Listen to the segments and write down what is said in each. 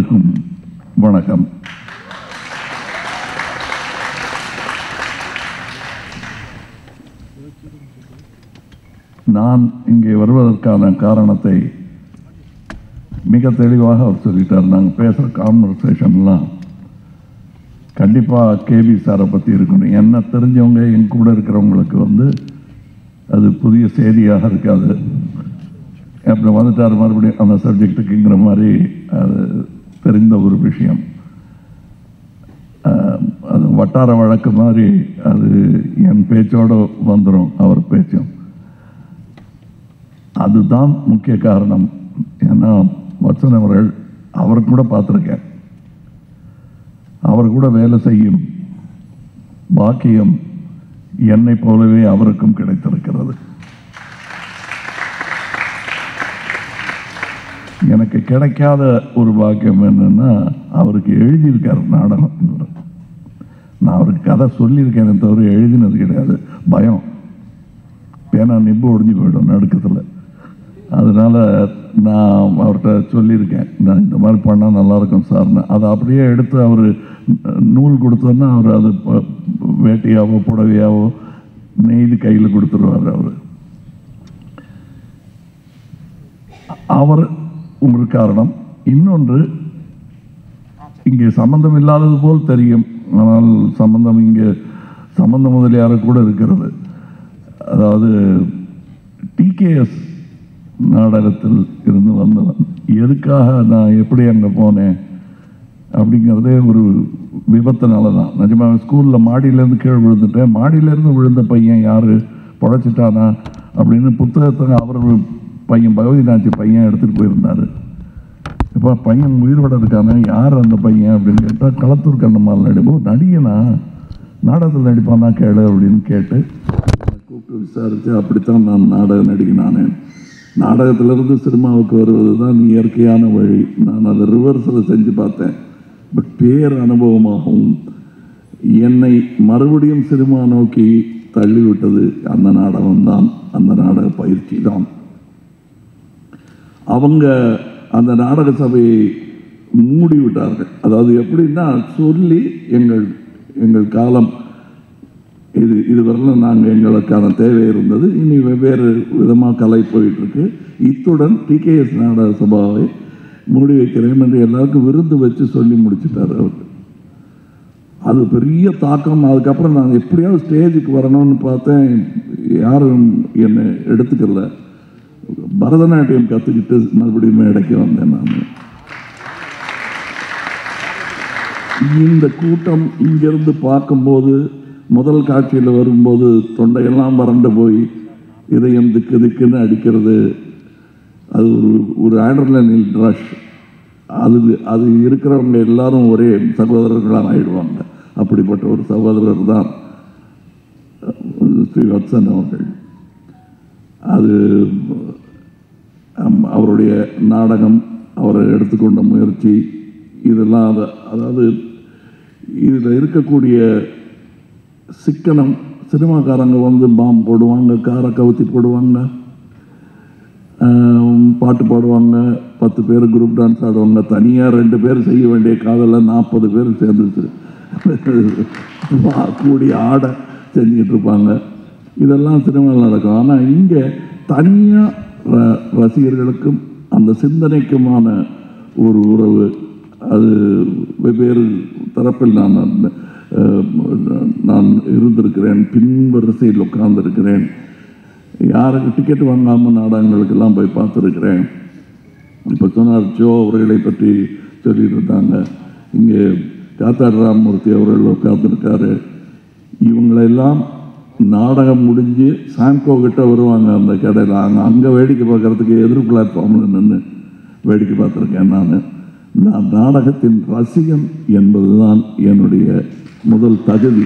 எல்லோருக்கும் வணக்கம் நான் இங்கே வருவதற்கான காரணத்தை மிக தெளிவாக அவர் சொல்லிட்டார் நாங்கள் பேசுகிற கான்வர்சேஷன்லாம் கண்டிப்பாக கேபி சாரை பற்றி இருக்கணும் என்ன தெரிஞ்சவங்க என் கூட இருக்கிறவங்களுக்கு வந்து அது புதிய செய்தியாக இருக்காது அப்புறம் வந்துட்டார் மறுபடியும் அந்த சப்ஜெக்ட்டுக்குங்கிற மாதிரி அது தெரிந்த ஒரு விஷயம் ஆஹ், அது வட்டார வழக்கு மாதிரி அது என் பேச்சோடு வந்துடும் அவர் பேச்சும் அதுதான் முக்கிய காரணம் ஏன்னா வத்சன் அவர்கள் அவர் கூட பார்த்துருக்கேன் அவர் கூட வேலை செய்யும் பாக்கியம் என்னை போலவே அவருக்கும் கிடைத்திருக்கிறது எனக்கு கிடைக்காத ஒரு பாக்கியம் என்னன்னா அவருக்கு எழுதியிருக்கார் நாடகம் நான் அவருக்கு கதை சொல்லியிருக்கேனே தவிர எழுதினது கிடையாது பயம் பேனா நிப்பு ஒடிஞ்சு போயிடும் நடுக்கத்தில் அதனால நான் அவர்கிட்ட சொல்லியிருக்கேன் நான் இந்த மாதிரி பண்ணால் நல்லாயிருக்கும் சார்னு அதை அப்படியே எடுத்து அவர் நூல் கொடுத்தோன்னா அவர் அது ப- வேட்டியாவோ புடவையாவோ நெய்து கையில் கொடுத்துருவார் அவர் அவர் ஒரு காரணம் இன்னொன்று இங்கே சம்பந்தம் இல்லாதது போல் தெரியும் ஆனால் சம்பந்தம் இங்கே சம்பந்த முதலியார கூட இருக்கிறது அதாவது டிகேஎஸ் நாடகத்தில் இருந்து வந்தவன் எதுக்காக நான் எப்படி அங்கே போனேன் அப்படிங்கிறதே ஒரு விபத்துனால தான் நிஜமாக ஸ்கூலில் மாடியிலேருந்து கீழே விழுந்துட்டேன் மாடியிலேருந்து விழுந்த பையன் யார் பொழைச்சிட்டானா அப்படின்னு புத்தகத்தை அவர் பையன் பகவதி நாச்சி பையன் எடுத்துகிட்டு போயிருந்தார் இப்போ பையன் உயிரோட இருக்கானே யார் அந்த பையன் அப்படின்னு கேட்டால் களத்தூர் கண்ணம்மாள் நடிப்போம் நடிகனா நாடகத்தில் நடிப்பானா கேளு அப்படின்னு கேட்டு என்னை கூப்பிட்டு விசாரித்து அப்படித்தான் நான் நாடக நடிகனானேன் நாடகத்திலிருந்து சினிமாவுக்கு வருவது தான் இயற்கையான வழி நான் அதை ரிவர்ஸில் செஞ்சு பார்த்தேன் பட் பேர் அனுபவமாகவும் என்னை மறுபடியும் சினிமா நோக்கி தள்ளிவிட்டது அந்த நாடகம்தான் அந்த நாடக பயிற்சி தான் அவங்க அந்த நாடக சபையை மூடி விட்டார்கள் அதாவது எப்படின்னா சொல்லி எங்கள் எங்கள் காலம் இது இதுவரையிலும் நாங்கள் எங்களுக்கான தேவை இருந்தது இனி வெவ்வேறு விதமாக கலை போயிட்டு இருக்கு இத்துடன் டிகேஎஸ் நாடக சபாவை மூடி வைக்கிறேன் என்று எல்லாருக்கும் விருந்து வச்சு சொல்லி முடிச்சிட்டார் அவர் அது பெரிய தாக்கம் அதுக்கப்புறம் நான் எப்படியாவது ஸ்டேஜுக்கு வரணும்னு பார்த்தேன் யாரும் என்னை எடுத்துக்கல பரதநாட்டியம் கற்றுக்கிட்டு மறுபடியும் மேடைக்கு வந்தேன் நான் இந்த கூட்டம் இங்கிருந்து பார்க்கும்போது முதல் காட்சியில் வரும்போது தொண்டையெல்லாம் வறண்டு போய் இதயம் திக்கு திக்குன்னு அடிக்கிறது அது ஒரு ஒரு ஆண்டர்லனில் ரஷ் அது அது இருக்கிறவங்க எல்லாரும் ஒரே சகோதரர்களாக ஆயிடுவாங்க அப்படிப்பட்ட ஒரு சகோதரர் தான் ஸ்ரீ வத்சன் அவர்கள் அது அம், அவருடைய நாடகம் அவர் எடுத்துக்கொண்ட முயற்சி இதெல்லாம் அத- அதாவது இதில் இருக்கக்கூடிய சிக்கனம் சினிமாக்காரங்க வந்து பாம் போடுவாங்க காரை கவுத்தி போடுவாங்க ஆம், பாட்டு பாடுவாங்க பத்து பேர் குரூப் டான்ஸ் ஆடுவாங்க தனியாக ரெண்டு பேர் செய்ய வேண்டிய காதலில் நாற்பது பேர் சேர்ந்துச்சு கூடி ஆட செஞ்சுட்டு இருப்பாங்க இதெல்லாம் சினிமாவில் நடக்கும் ஆனால் இங்கே தனியாக ர ரசிகர்களுக்கும் அந்த சிந்தனைக்குமான ஒரு உறவு அது வெவ்வேறு தரப்பில் நான் அந்த, அஹ், நான் இருந்திருக்கிறேன் பின் வரிசையில் உட்கார்ந்திருக்கிறேன் யாருக்கு டிக்கெட் வாங்காமல் நாடகங்களுக்கெல்லாம் போய் பார்த்துருக்கிறேன் இப்போ சொன்னார் ஜோ அவர்களை பற்றி சொல்லிட்டு இருந்தாங்க இங்கே காத்தாடு ராமமூர்த்தி அவர்கள் உட்கார்ந்துருக்காரு இவங்களெல்லாம் நாடகம் முடிஞ்சு சாங்கோ கிட்ட வருவாங்க அந்த கடையில் அங்கே அங்கே வேடிக்கை பார்க்கறதுக்கு எதிர் பிளாட்ஃபார்மில் நின்று வேடிக்கை பார்த்துருக்கேன் நான் நான் நாடகத்தின் ரசிகன் என்பதுதான் என்னுடைய முதல் தகுதி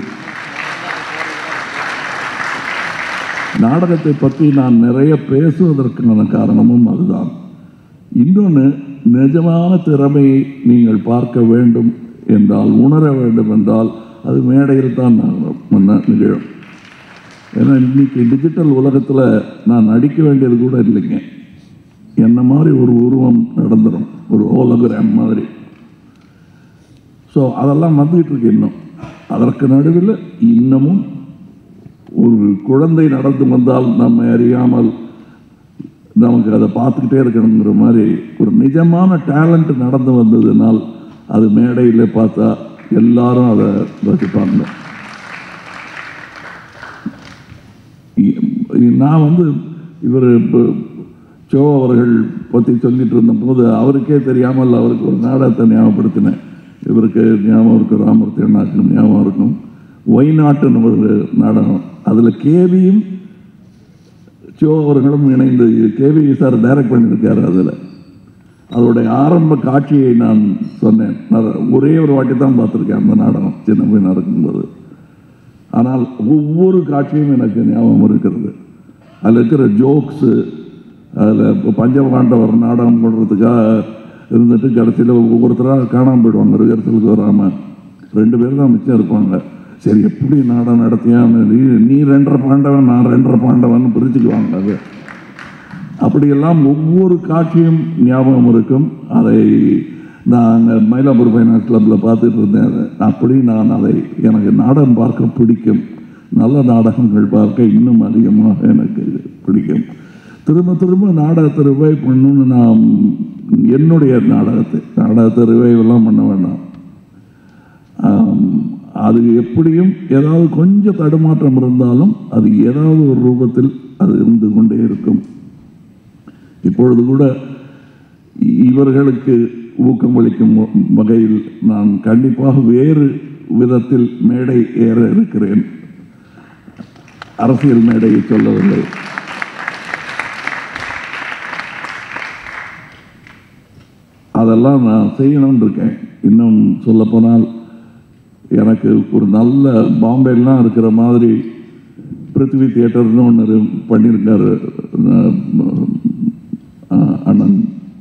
நாடகத்தை பற்றி நான் நிறைய பேசுவதற்கான காரணமும் அதுதான் இன்னொன்று நிஜமான திறமையை நீங்கள் பார்க்க வேண்டும் என்றால் உணர வேண்டும் என்றால் அது மேடையில் தான் ந- ந- நிகழும் ஏன்னா இன்னைக்கு டிஜிட்டல் உலகத்தில் நான் நடிக்க வேண்டியது கூட இல்லைங்க என்ன மாதிரி ஒரு உருவம் நடந்துடும் ஒரு ஹோலோகிராம் மாதிரி ஸோ அதெல்லாம் வந்துகிட்டு இருக்கு இன்னும் அதற்கு நடுவில் இன்னமும் ஒரு குழந்தை நடந்து வந்தால் நம்ம அறியாமல் நமக்கு அதை பார்த்துக்கிட்டே இருக்கணுங்கிற மாதிரி ஒரு நிஜமான டேலண்ட் நடந்து வந்ததுனால் அது மேடையில் பார்த்தா எல்லாரும் அதை ரசிப்பாங்க இ- நான் வந்து இவர் சோ அவர்கள் பற்றி சொல்லிட்டு இருந்தபோது அவருக்கே தெரியாமல் அவருக்கு ஒரு நாடகத்தை ஞாபகப்படுத்தினேன் இவருக்கு ஞாபகம் இருக்கும் ராமூர்த்தி அண்ணாக்கு ஞாபகம் இருக்கும் ஒய் நாட்டுன்னு ஒரு நாடகம் அதில் கேவியும் சோ அவர்களும் இணைந்து கேவி சார் டைரக்ட் பண்ணியிருக்காரு அதில் அதோடைய ஆரம்ப காட்சியை நான் சொன்னேன் நான் ஒரே ஒரு வாட்டி தான் பார்த்துருக்கேன் அந்த நாடகம் சின்ன பையனாக இருக்கும்போது ஆனால் ஒவ்வொரு காட்சியும் எனக்கு ஞாபகம் இருக்கிறது அதில் இருக்கிற ஜோக்ஸு அதில் இப்போ பஞ்சபாண்டவர் நாடகம் போடுறதுக்காக இருந்துட்டு கடைசியில் ஒவ்வொருத்தராக காணாமல் போயிடுவாங்க ரிஹர்சலுக்கு வராமல் ரெண்டு பேர் தான் மிச்சம் இருப்பாங்க சரி எப்படி நாடகம் நடத்தியான்னு நீ நீ ரெண்டரை பாண்டவன் நான் ரெண்டரை பாண்டவன் பிரிச்சுக்குவாங்க அது அப்படியெல்லாம் ஒவ்வொரு காட்சியும் ஞாபகம் இருக்கும் அதை நான் அங்கே மயிலாப்பூர் ஃபைனான்ஸ் கிளப்பில் பார்த்துட்டு இருந்தேன் அதை. அப்படி நான் அதை எனக்கு நாடகம் பார்க்க பிடிக்கும் நல்ல நாடகங்கள் பார்க்க இன்னும் அதிகமாக எனக்கு பிடிக்கும் திரும்ப திரும்ப நாடகத்தை ரிவைவ் பண்ணணும்னு நான் என்னுடைய நாடகத்தை நாடகத்தை ரிவைவ் எல்லாம் பண்ண வேண்டாம் ஆம், அது எப்படியும் ஏதாவது கொஞ்சம் தடுமாற்றம் இருந்தாலும் அது ஏதாவது ஒரு ரூபத்தில் அது இருந்து கொண்டே இருக்கும் இப்பொழுது கூட இவர்களுக்கு ஊக்கமளிக்கும் வகையில் நான் கண்டிப்பாக வேறு விதத்தில் மேடை ஏற இருக்கிறேன் அரசியல் மேடையை சொல்லவில்லை அதெல்லாம் நான் செய்யணும்னு இருக்கேன் இன்னும் சொல்லப்போனால் எனக்கு ஒரு நல்ல பாம்பேலாம் இருக்கிற மாதிரி பிருத்திவி தியேட்டர்னு ஒன்று பண்ணியிருக்காரு அஹ், அண்ணன்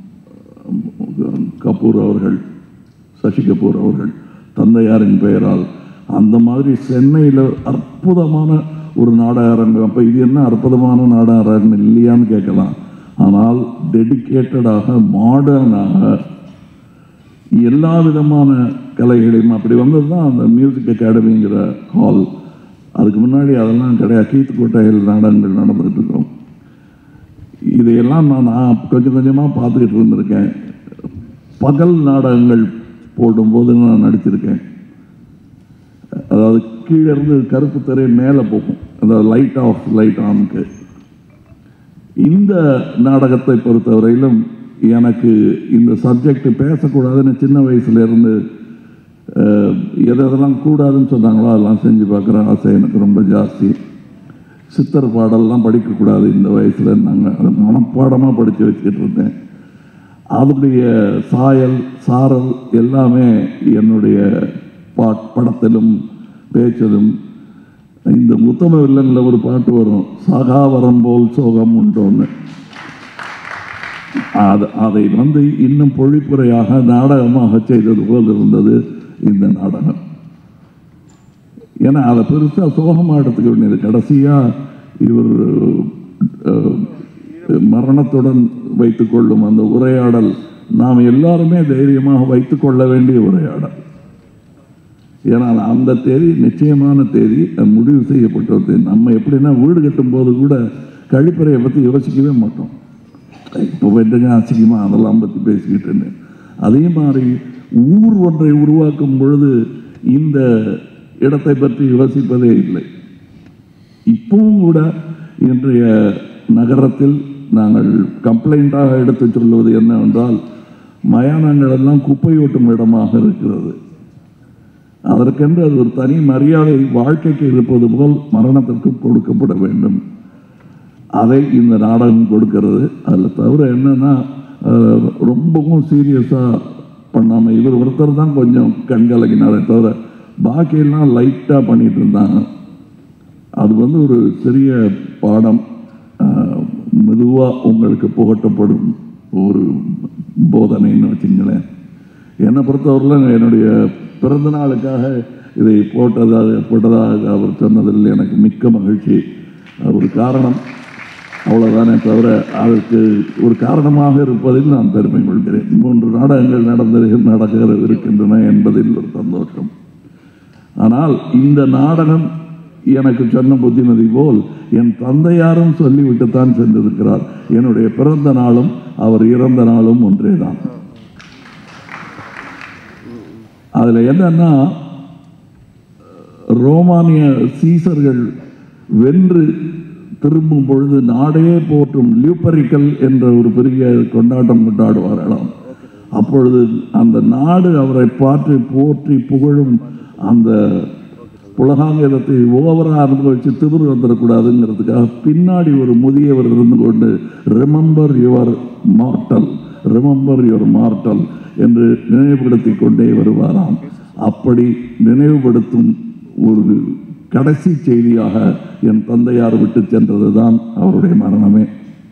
கபூர் அவர்கள் சசி கபூர் அவர்கள் தந்தையாரின் பெயரால் அந்த மாதிரி சென்னையில் அற்புதமான ஒரு நாடக அரங்கம் அப்போ இது என்ன அற்புதமான நாடக அரங்கம் இல்லையான்னு கேட்கலாம் ஆனால் டெடிக்கேட்டடாக மாடர்னாக எல்லா விதமான கலைகளையும் அப்படி வந்தது தான் அந்த மியூசிக் அகாடமிங்கிற ஹால் அதுக்கு முன்னாடி அதெல்லாம் கிடையாது கீத்து கோட்டையில் நாடகங்கள் நடந்துகிட்டு இருக்கோம் இதையெல்லாம் நான் நான் கொஞ்சம் கொஞ்சமாக பார்த்துக்கிட்டு இருந்திருக்கேன் பகல் நாடகங்கள் போடும்போது நான் நடிச்சிருக்கேன் அதாவது கீழே இருந்து கருப்பு திரை மேலே போகும் அதாவது லைட் ஆஃப் லைட் ஆனுக்கு இந்த நாடகத்தை பொறுத்தவரையிலும் எனக்கு இந்த சப்ஜெக்ட் பேசக்கூடாதுன்னு சின்ன வயசுல இருந்து அஹ், எது எதெல்லாம் கூடாதுன்னு சொன்னாங்களோ அதெல்லாம் செஞ்சு பார்க்குற ஆசை எனக்கு ரொம்ப ஜாஸ்தி சித்தர் பாடல்லாம் படிக்கக்கூடாது இந்த வயசுல நாங்கள் அதை மனப்பாடமாக படித்து வச்சுக்கிட்டு இருந்தேன் அதனுடைய சாயல் சாரல் எல்லாமே என்னுடைய பாட் படத்திலும் பேச்சிலும் இந்த உத்தம வில்லனில் ஒரு பாட்டு வரும் சகாவரம் போல் சோகம் உண்டோன்னு அது அதை வந்து இன்னும் பொழிப்புரையாக நாடகமாக செய்தது போல் இருந்தது இந்த நாடகம் ஏன்னா அதை பெருசாக சோகமாக எடுத்துக்க வேண்டியது கடைசியாக இவர் அஹ், மரணத்துடன் வைத்துக்கொள்ளும் அந்த உரையாடல் நாம் எல்லாருமே தைரியமாக வைத்துக்கொள்ள வேண்டிய உரையாடல் ஏன்னால் அந்த தேதி நிச்சயமான தேதி அது முடிவு செய்யப்பட்ட ஒரு தேதி நம்ம எப்படின்னா வீடு கட்டும் போது கூட கழிப்பறையை பற்றி யோசிக்கவே மாட்டோம் இப்போ வெட்டுங்க அசிங்கமா அதெல்லாம் பற்றி பேசிக்கிட்டுன்னு அதே மாதிரி ஊர் ஒன்றை உருவாக்கும் பொழுது இந்த இடத்தை பற்றி யோசிப்பதே இல்லை இப்பவும் கூட இன்றைய நகரத்தில் நாங்கள் கம்ப்ளைண்ட்டாக எடுத்து சொல்வது என்னவென்றால் மயானங்கள் எல்லாம் குப்பையூட்டும் இடமாக இருக்கிறது அதற்கென்று அது ஒரு தனி மரியாதை வாழ்க்கைக்கு இருப்பது போல் மரணத்திற்கும் கொடுக்கப்பட வேண்டும் அதை இந்த நாடகம் கொடுக்கிறது அதில் தவிர என்னன்னா அஹ், ரொம்பவும் சீரியஸாக பண்ணாமல் இவர் ஒருத்தர் தான் கொஞ்சம் கண்கலங்கினாரே தவிர பாக்கியெல்லாம் லைட்டாக பண்ணிட்டு இருந்தாங்க அது வந்து ஒரு சிறிய பாடம் மெதுவாக உங்களுக்கு புகட்டப்படும் ஒரு போதனைன்னு வச்சுங்களேன் என்னை பொறுத்தவரையில் என்னுடைய பிறந்த நாளுக்காக இதை போட்டதாக போட்டதாக அவர் சொன்னதில் எனக்கு மிக்க மகிழ்ச்சி அது ஒரு காரணம் அவ்வளவுதானே தவிர அதற்கு ஒரு காரணமாக இருப்பதில் நான் பெருமை கொள்கிறேன் மூன்று நாடகங்கள் நடந்து நடக்கிறது இருக்கின்றன என்பதில் ஒரு சந்தோஷம் ஆனால் இந்த நாடகம் எனக்கு சொன்ன புத்திமதி போல் என் தந்தையாரும் சொல்லிவிட்டுத்தான் சென்றிருக்கிறார் என்னுடைய பிறந்த நாளும் அவர் இறந்த நாளும் ஒன்றேதான் அதுல என்னன்னா ரோமானிய சீசர்கள் வென்று திரும்பும் பொழுது நாடே போற்றும் லியூப்பரிக்கல் என்ற ஒரு பெரிய கொண்டாட்டம் கொண்டாடுவார்களாம் அப்பொழுது அந்த நாடு அவரை பார்த்து போற்றி புகழும் அந்த உலகாங்கதத்தை ஓவரா அனுபவிச்சு திமிர் வந்துடக்கூடாதுங்கிறதுக்காக பின்னாடி ஒரு முதியவர் இருந்து கொண்டு remember your mortal remember your mortal என்று நினைவுபடுத்திக் கொண்டே வருவாராம் அப்படி நினைவுபடுத்தும் ஒரு கடைசி செய்தியாக என் தந்தையார் விட்டு சென்றதுதான் அவருடைய மரணமே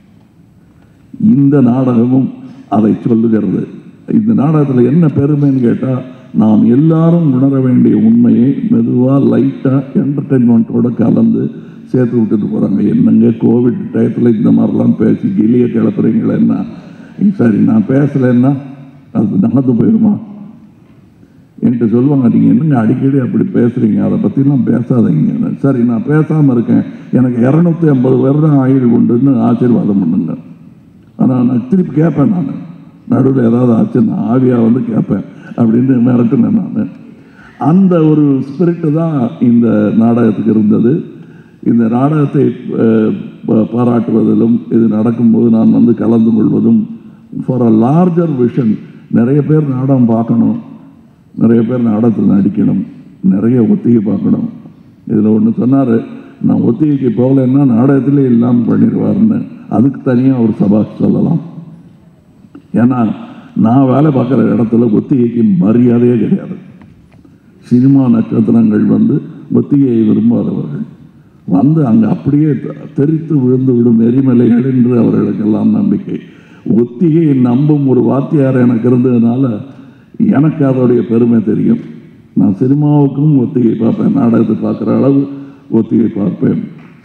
இந்த நாடகமும் அதை சொல்லுகிறது இந்த நாடகத்தில் என்ன பெருமைன்னு கேட்டால் நாம் எல்லாரும் உணர வேண்டிய உண்மையை மெதுவாக லைட்டாக என்டர்டெயின்மெண்ட்டோட கலந்து சேர்த்து விட்டுட்டு போகிறாங்க என்னங்க கோவிட் டயத்தில் இந்த மாதிரிலாம் பேசி கிளிய கிளப்புறீங்களா என்ன சரி நான் பேசலைன்னா அது நடந்து போயிடுமா என்கிட்ட சொல்லுவாங்க நீங்கள் என்னங்க அடிக்கடி அப்படி பேசுகிறீங்க அதை பற்றிலாம் பேசாதீங்க சரி நான் பேசாமல் இருக்கேன் எனக்கு இரநூத்தி ஐம்பது வருடம் ஆயுள் உண்டுன்னு ஆசீர்வாதம் பண்ணுங்க ஆனால் நான் திருப்பி கேட்பேன் நான் நடுவில் ஏதாவது ஆச்சுன்னா ஆவியாக வந்து கேட்பேன் அப்படின்னு மிரட்டுனேன் நான் அந்த ஒரு ஸ்பிரிட்டு தான் இந்த நாடகத்துக்கு இருந்தது இந்த நாடகத்தை அஹ், பா- பாராட்டுவதிலும் இது நடக்கும்போது நான் வந்து கலந்து கொள்வதும் ஃபார் அ லார்ஜர் விஷன் நிறைய பேர் நாடகம் பார்க்கணும் நிறைய பேர் நாடகத்தில் நடிக்கணும் நிறைய ஒத்திகை பார்க்கணும் இதில் ஒன்று சொன்னார் நான் ஒத்திகைக்கு போகலைன்னா நாடகத்திலே இல்லாமல் பண்ணிடுவாருன்னு அதுக்கு தனியாக ஒரு சபா சொல்லலாம் ஏன்னா நான் வேலை பார்க்குற இடத்துல ஒத்திகைக்கு மரியாதையே கிடையாது சினிமா நட்சத்திரங்கள் வந்து ஒத்திகையை விரும்பாதவர்கள் வந்து அங்கே அப்படியே த- தெறித்து விழுந்து விடும் எரிமலைகள் என்று அவர்களுக்கெல்லாம் நம்பிக்கை ஒத்திகையை நம்பும் ஒரு வாத்தியார் எனக்கு இருந்ததுனால எனக்கு அதோடைய பெருமை தெரியும் நான் சினிமாவுக்கும் ஒத்திகை பார்ப்பேன் நாடகத்தை பார்க்குற அளவு ஒத்திகை பார்ப்பேன்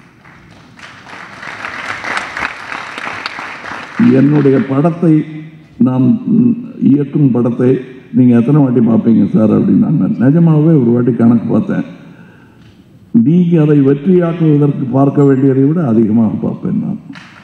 என்னுடைய படத்தை நான் ம், இயக்கும் படத்தை நீங்கள் எத்தனை வாட்டி பார்ப்பீங்க சார் அப்படின்னாங்க நிஜமாவே ஒரு வாட்டி கணக்கு பார்த்தேன் நீங்கள் அதை வெற்றியாக்குவதற்கு பார்க்க வேண்டியதை விட அதிகமாக பார்ப்பேன் நான்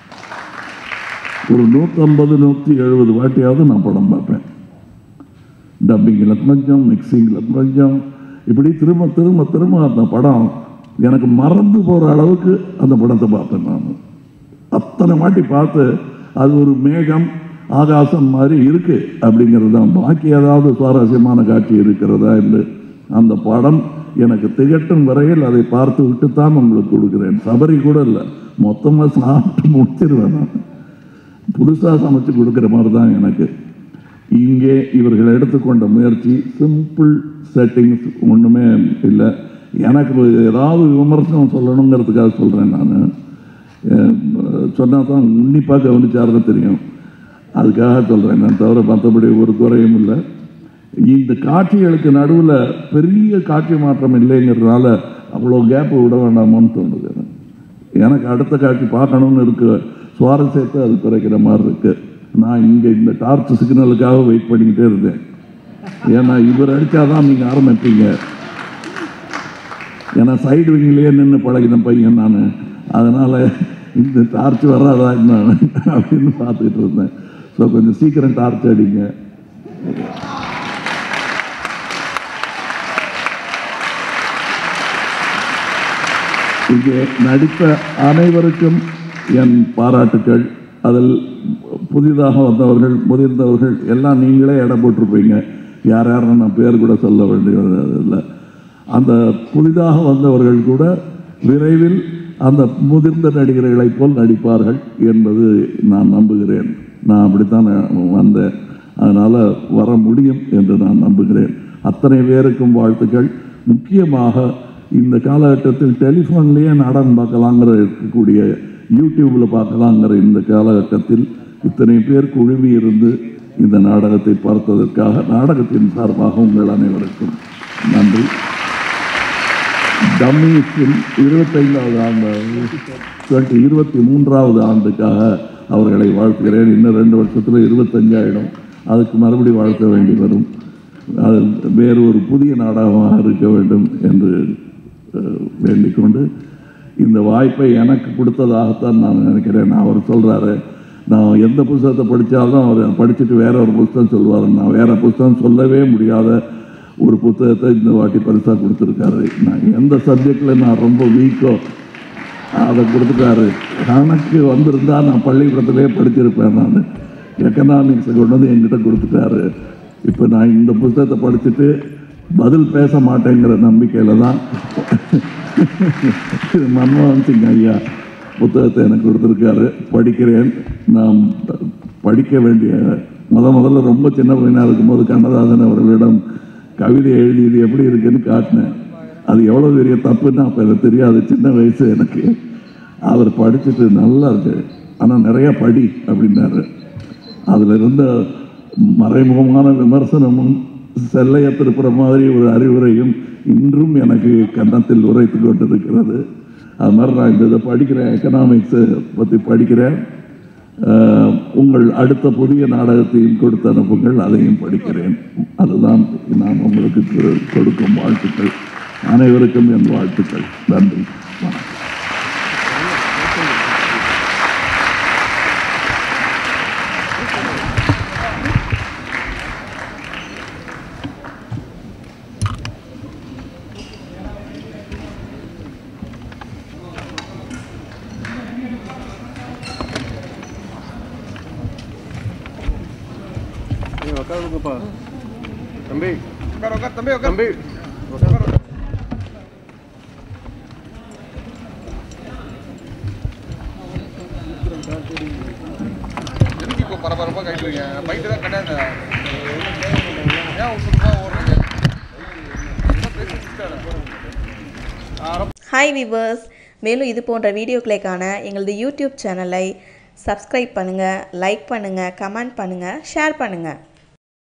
ஒரு நூற்றம்பது நூற்றி எழுபது வாட்டியாவது நான் படம் பார்ப்பேன் டப்பிங்கில் கொஞ்சம் மிக்சிங்கில் கொஞ்சம் இப்படி திரும்ப திரும்ப திரும்ப அந்த படம் எனக்கு மறந்து போகிற அளவுக்கு அந்த படத்தை பார்த்தேன் நான் அத்தனை வாட்டி பார்த்து அது ஒரு மேகம் ஆகாசம் மாதிரி இருக்கு அப்படிங்கிறது தான் பாக்கி ஏதாவது சுவாரஸ்யமான காட்சி இருக்கிறதா என்று அந்த படம் எனக்கு திகட்டும் வரையில் அதை பார்த்து விட்டுத்தான் உங்களுக்கு கொடுக்கிறேன் சபரி கூட இல்லை மொத்தமாக சாப்பிட்டு முடிச்சிருவேன் நான் புதுசாக சமைச்சு கொடுக்குற மாதிரி தான் எனக்கு இங்கே இவர்கள் எடுத்துக்கொண்ட முயற்சி சிம்பிள் செட்டிங்ஸ் ஒன்றுமே இல்லை எனக்கு ஏதாவது விமர்சனம் சொல்லணுங்கிறதுக்காக சொல்கிறேன் நான் சொன்னால் தான் உன்னிப்பாக கவனிச்சாருன்னு தெரியும் அதுக்காக சொல்கிறேன் நான் தவிர மற்றபடி ஒரு குறையும் இல்லை இந்த காட்சிகளுக்கு நடுவில் பெரிய காட்சி மாற்றம் இல்லைங்கிறதுனால அவ்வளோ கேப்பு விட வேண்டாமோன்னு தோணுது எனக்கு. எனக்கு அடுத்த காட்சி பார்க்கணும்னு இருக்கு சுவாரஸ்யத்தை அது குறைக்கிற மாதிரி இருக்கு நான் இங்கே இந்த டார்ச் சிக்னலுக்காக வெயிட் பண்ணிக்கிட்டே இருந்தேன் ஏன்னா இவர் அடித்தாதான் நீங்கள் ஆரம்பிப்பீங்க ஏன்னா சைடு விங்கிலேயே நின்று பழகின பையன் நான் அதனால் இந்த டார்ச் வராதா என்ன அப்படின்னு பார்த்துக்கிட்டு இருந்தேன் ஸோ கொஞ்சம் சீக்கிரம் டார்ச் அடிங்க இங்கே நடித்த அனைவருக்கும் என் பாராட்டுக்கள் அதில் புதிதாக வந்தவர்கள் முதிர்ந்தவர்கள் எல்லாம் நீங்களே இடம் போட்டிருப்பீங்க யார் யாருன்னு நான் பேர் கூட சொல்ல வேண்டியது இல்லை அந்த புதிதாக வந்தவர்கள் கூட விரைவில் அந்த முதிர்ந்த நடிகர்களைப் போல் நடிப்பார்கள் என்பது நான் நம்புகிறேன் நான் அப்படித்தான் வந்தேன் அதனால் வர முடியும் என்று நான் நம்புகிறேன் அத்தனை பேருக்கும் வாழ்த்துக்கள் முக்கியமாக இந்த காலகட்டத்தில் டெலிஃபோன்லேயே நாடகம் பார்க்கலாங்கிற இருக்கக்கூடிய யூடியூப்பில் பார்க்கலாங்கிற இந்த காலகட்டத்தில் இத்தனை பேர் குழுவி இருந்து இந்த நாடகத்தை பார்த்ததற்காக நாடகத்தின் சார்பாக உங்கள் அனைவருக்கும் நன்றி டம்மீஸின் இருபத்தைந்தாவது ஆண்டு டுவெண்ட்டி இருபத்தி மூன்றாவது ஆண்டுக்காக அவர்களை வாழ்த்துகிறேன் இன்னும் ரெண்டு வருஷத்தில் இருபத்தஞ்சாயிடும் அதுக்கு மறுபடி வாழ்த்த வேண்டி வரும் அது வேறு ஒரு புதிய நாடகமாக இருக்க வேண்டும் என்று அஹ், வேண்டிக் கொண்டு இந்த வாய்ப்பை எனக்கு கொடுத்ததாகத்தான் நான் நினைக்கிறேன் அவர் சொல்கிறாரு நான் எந்த புஸ்தகத்தை படித்தாலும் அவர் படிச்சுட்டு வேற ஒரு புஸ்தகம் சொல்லுவார் நான் வேற புஸ்தகம் சொல்லவே முடியாத ஒரு புத்தகத்தை இந்த வாட்டி பரிசாக கொடுத்துருக்காரு நான் எந்த சப்ஜெக்டில் நான் ரொம்ப வீக்கோ அதை கொடுத்துட்டாரு கணக்கு வந்திருந்தா நான் பள்ளிக்கூடத்திலே படிச்சிருப்பேன் நான் எக்கனாமிக்ஸை கொண்டு வந்து என்கிட்ட கொடுத்துட்டாரு இப்போ நான் இந்த புத்தகத்தை படிச்சுட்டு பதில் பேச மாட்டேங்கிற நம்பிக்கையில் தான் மன்மோகன் சிங் ஐயா புத்தகத்தை எனக்கு கொடுத்துருக்காரு படிக்கிறேன் நான் ப- படிக்க வேண்டிய முத முதல்ல ரொம்ப சின்ன பையனாக இருக்கும்போது கண்ணதாசன் அவர்களிடம் கவிதை எழுதியது எப்படி இருக்குன்னு காட்டினேன் அது எவ்வளோ பெரிய தப்புன்னு அப்போ எனக்கு தெரியாது சின்ன வயசு எனக்கு அவர் படிச்சுட்டு நல்லா இருக்கு ஆனால் நிறைய படி அப்படின்னாரு அதில் இருந்த மறைமுகமான விமர்சனமும் செல்லைய திருப்புற மாதிரி ஒரு அறிவுரையும் இன்றும் எனக்கு கன்னத்தில் உரைத்து கொண்டிருக்கிறது அது மாதிரி நான் இந்த இதை படிக்கிறேன் எக்கனாமிக்ஸை பற்றி படிக்கிறேன் அஹ், உங்கள் அடுத்த புதிய நாடகத்தையும் கொடுத்து அனுப்புங்கள் அதையும் படிக்கிறேன் அதுதான் நான் உங்களுக்கு கொ- கொடுக்கும் வாழ்த்துக்கள் அனைவருக்கும் என் வாழ்த்துக்கள் நன்றி வணக்கம் ஏய், உட்காருங்கப்பா தம்பி உட்கார் உட்கார் தம்பி உட்கார் தம்பி எதுக்கு இப்போ பரபரப்பாக கைட்டுருங்க பைட்டு தான் கிடையாது ஏன் உங்களுக்கு ஓடுறீங்க ஹாய் விவர்ஸ் மேலும் இது போன்ற வீடியோக்களை காண எங்களது யூடியூப் சேனலை சப்ஸ்கிரைப் பண்ணுங்கள் லைக் பண்ணுங்கள் கமெண்ட் பண்ணுங்கள் ஷேர் பண்ணுங்கள்